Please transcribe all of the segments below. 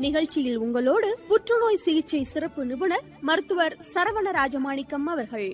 நிகழ்ச்சியில் உங்களோடு புற்றுநோய் சிகிச்சை சிறப்பு நிபுணர் மருத்துவர் சரவண ராஜமாணிக்கம் அவர்கள்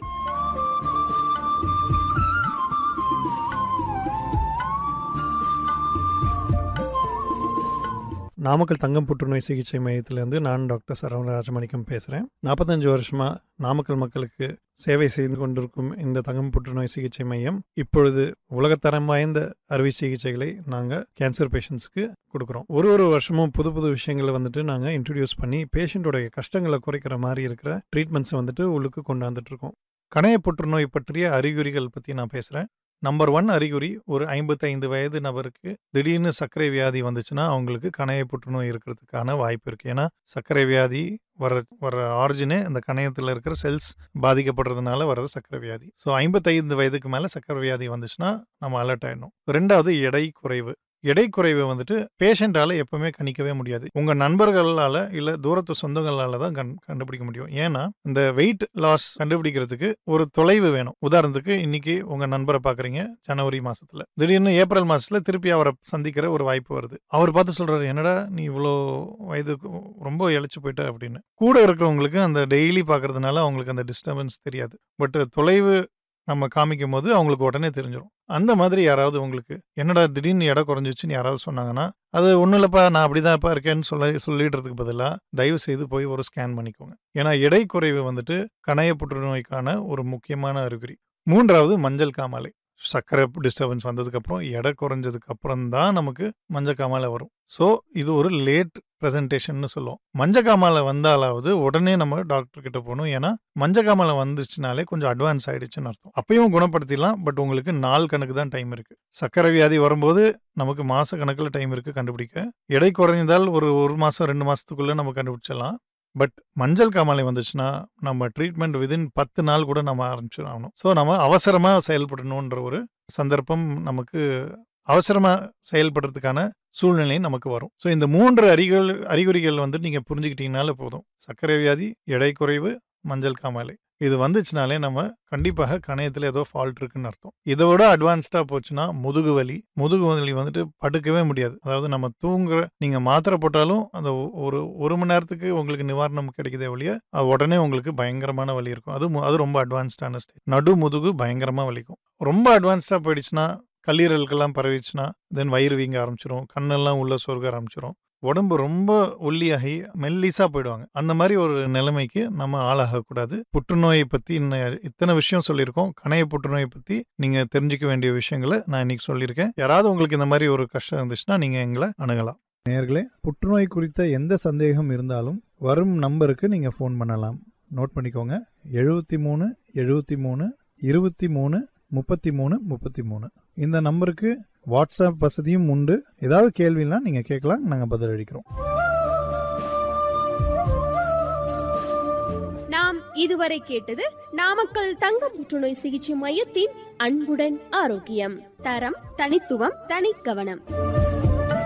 நாமக்கல் தங்கம் புற்றுநோய் சிகிச்சை மையத்திலேருந்து நான் டாக்டர் சரவண ராஜமாணிக்கம் பேசுகிறேன் நாற்பத்தஞ்சு வருஷமாக நாமக்கல் மக்களுக்கு சேவை செய்து கொண்டிருக்கும் இந்த தங்கம் புற்றுநோய் சிகிச்சை மையம் இப்பொழுது உலகத்தரம் வாய்ந்த அறுவை சிகிச்சைகளை நாங்கள் கேன்சர் பேஷண்ட்ஸ்க்கு கொடுக்குறோம் ஒரு ஒரு வருஷமும் புது புது விஷயங்களை வந்துட்டு நாங்கள் இன்ட்ரடியூஸ் பண்ணி பேஷண்ட்டோடைய கஷ்டங்களை குறைக்கிற மாதிரி இருக்கிற ட்ரீட்மெண்ட்ஸை வந்துட்டு உள்ளுக்கு கொண்டாந்துட்டு இருக்கோம் கணைய புற்றுநோய் பற்றிய அறிகுறிகள் பற்றி நான் பேசுகிறேன் நம்பர் ஒன் அறிகுறி ஒரு ஐம்பத்தைந்து வயது நபருக்கு திடீர்னு சர்க்கரை வியாதி வந்துச்சுன்னா அவங்களுக்கு கணைய புற்றுநோய் இருக்கிறதுக்கான வாய்ப்பு இருக்குது ஏன்னா சர்க்கரை வியாதி வர வர ஆரிஜினே அந்த கணையத்தில் இருக்கிற செல்ஸ் பாதிக்கப்படுறதுனால வர்றது சர்க்கரை வியாதி ஸோ ஐம்பத்தைந்து வயதுக்கு மேலே சர்க்கரை வியாதி வந்துச்சுன்னா நம்ம அலர்ட் ஆயிடணும் ரெண்டாவது எடை குறைவு எடை குறைவை வந்துட்டு பேஷண்டால எப்பவுமே கணிக்கவே முடியாது உங்க நண்பர்களால இல்ல தூரத்து சொந்தங்களால தான் கண் கண்டுபிடிக்க முடியும் ஏன்னா இந்த வெயிட் லாஸ் கண்டுபிடிக்கிறதுக்கு ஒரு தொலைவு வேணும் உதாரணத்துக்கு இன்னைக்கு உங்க நண்பரை பாக்குறீங்க ஜனவரி மாசத்துல திடீர்னு ஏப்ரல் மாசத்துல திருப்பி அவரை சந்திக்கிற ஒரு வாய்ப்பு வருது அவர் பார்த்து சொல்றாரு என்னடா நீ இவ்வளோ வயதுக்கு ரொம்ப இழைச்சு போயிட்ட அப்படின்னு கூட இருக்கிறவங்களுக்கு அந்த டெய்லி பாக்குறதுனால அவங்களுக்கு அந்த டிஸ்டர்பன்ஸ் தெரியாது பட் தொலைவு நம்ம காமிக்கும் போது அவங்களுக்கு உடனே தெரிஞ்சிடும் அந்த மாதிரி யாராவது உங்களுக்கு என்னடா திடீர்னு எடை குறைஞ்சிச்சுன்னு யாராவது சொன்னாங்கன்னா அது ஒன்றும் இல்லைப்பா நான் அப்படிதான்ப்பா இருக்கேன்னு சொல்ல சொல்லிடுறதுக்கு பதிலாக தயவு செய்து போய் ஒரு ஸ்கேன் பண்ணிக்கோங்க ஏன்னா எடை குறைவு வந்துட்டு கணைய புற்றுநோய்க்கான ஒரு முக்கியமான அறிகுறி மூன்றாவது மஞ்சள் காமாலை சர்க்கரை டிஸ்டர்பன்ஸ் வந்ததுக்கப்புறம் எடை குறைஞ்சதுக்கு அப்புறம் தான் நமக்கு மஞ்சள் காமாலை வரும் ஸோ இது ஒரு லேட் ப்ரெசன்டேஷன் சொல்லுவோம் மஞ்சள் காமாலை வந்தாலாவது உடனே நம்ம டாக்டர் கிட்ட போகணும் ஏன்னா மஞ்சள் காமாலை வந்துச்சுனாலே கொஞ்சம் அட்வான்ஸ் ஆயிடுச்சுன்னு அர்த்தம் அப்பயும் குணப்படுத்திடலாம் பட் உங்களுக்கு நாள் கணக்கு தான் டைம் இருக்கு சர்க்கரை வியாதி வரும்போது நமக்கு மாச கணக்கில் டைம் இருக்கு கண்டுபிடிக்க எடை குறைந்தால் ஒரு ஒரு மாசம் ரெண்டு மாசத்துக்குள்ள நம்ம கண்டுபிடிச்சிடலாம் பட் மஞ்சள் காமாலை வந்துச்சுன்னா நம்ம ட்ரீட்மெண்ட் விதின் பத்து நாள் கூட நம்ம ஆரம்பிச்சிடணும் ஸோ நம்ம அவசரமாக செயல்படணுன்ற ஒரு சந்தர்ப்பம் நமக்கு அவசரமாக செயல்படுறதுக்கான சூழ்நிலை நமக்கு வரும் ஸோ இந்த மூன்று அறிகுள் அறிகுறிகள் வந்து நீங்கள் புரிஞ்சுக்கிட்டீங்கனால போதும் சர்க்கரை வியாதி எடை குறைவு மஞ்சள் காமாலை இது வந்துச்சுனாலே நம்ம கண்டிப்பாக கணையத்தில் ஏதோ ஃபால்ட் இருக்குன்னு அர்த்தம் இதை விட அட்வான்ஸ்டாக போச்சுன்னா முதுகு வலி முதுகு வலி வந்துட்டு படுக்கவே முடியாது அதாவது நம்ம தூங்குற நீங்கள் மாத்திரை போட்டாலும் அந்த ஒரு ஒரு மணி நேரத்துக்கு உங்களுக்கு நிவாரணம் கிடைக்குதே ஒழிய அது உடனே உங்களுக்கு பயங்கரமான வலி இருக்கும் அது மு- அது ரொம்ப அட்வான்ஸ்டான ஸ்டேஜ் நடு முதுகு பயங்கரமாக வலிக்கும் ரொம்ப அட்வான்ஸ்டாக போயிடுச்சுன்னா கல்லீரலுக்கெல்லாம் பரவிச்சுன்னா தென் வயிறு வீங்க ஆரம்பிச்சிரும் கண்ணெல்லாம் உள்ள சொருக ஆரம்பிச்சிரும் உடம்பு ரொம்ப ஒல்லியாகி மெல்லிசா போயிடுவாங்க அந்த மாதிரி ஒரு நிலைமைக்கு நம்ம ஆளாகக்கூடாது புற்றுநோயை பற்றி இன்னும் இத்தனை விஷயம் சொல்லியிருக்கோம் கணைய புற்றுநோயை பற்றி நீங்கள் தெரிஞ்சுக்க வேண்டிய விஷயங்களை நான் இன்னைக்கு சொல்லியிருக்கேன் யாராவது உங்களுக்கு இந்த மாதிரி ஒரு கஷ்டம் இருந்துச்சுன்னா நீங்கள் எங்களை அணுகலாம் நேர்களே புற்றுநோய் குறித்த எந்த சந்தேகம் இருந்தாலும் வரும் நம்பருக்கு நீங்கள் ஃபோன் பண்ணலாம் நோட் பண்ணிக்கோங்க எழுபத்தி மூணு எழுபத்தி மூணு இருபத்தி மூணு முப்பத்தி மூணு முப்பத்தி மூணு இந்த நம்பருக்கு வாட்ஸ்அப் வசதியும் உண்டு ஏதாவது கேள்வினா நீங்கள் கேட்கலாம் நாங்கள் பதிலளிக்கிறோம் நாம் இதுவரை கேட்டது நாமக்கல் தங்க புற்றுநோய் சிகிச்சை மையத்தின் அன்புடன் ஆரோக்கியம் தரம் தனித்துவம் தனி கவனம்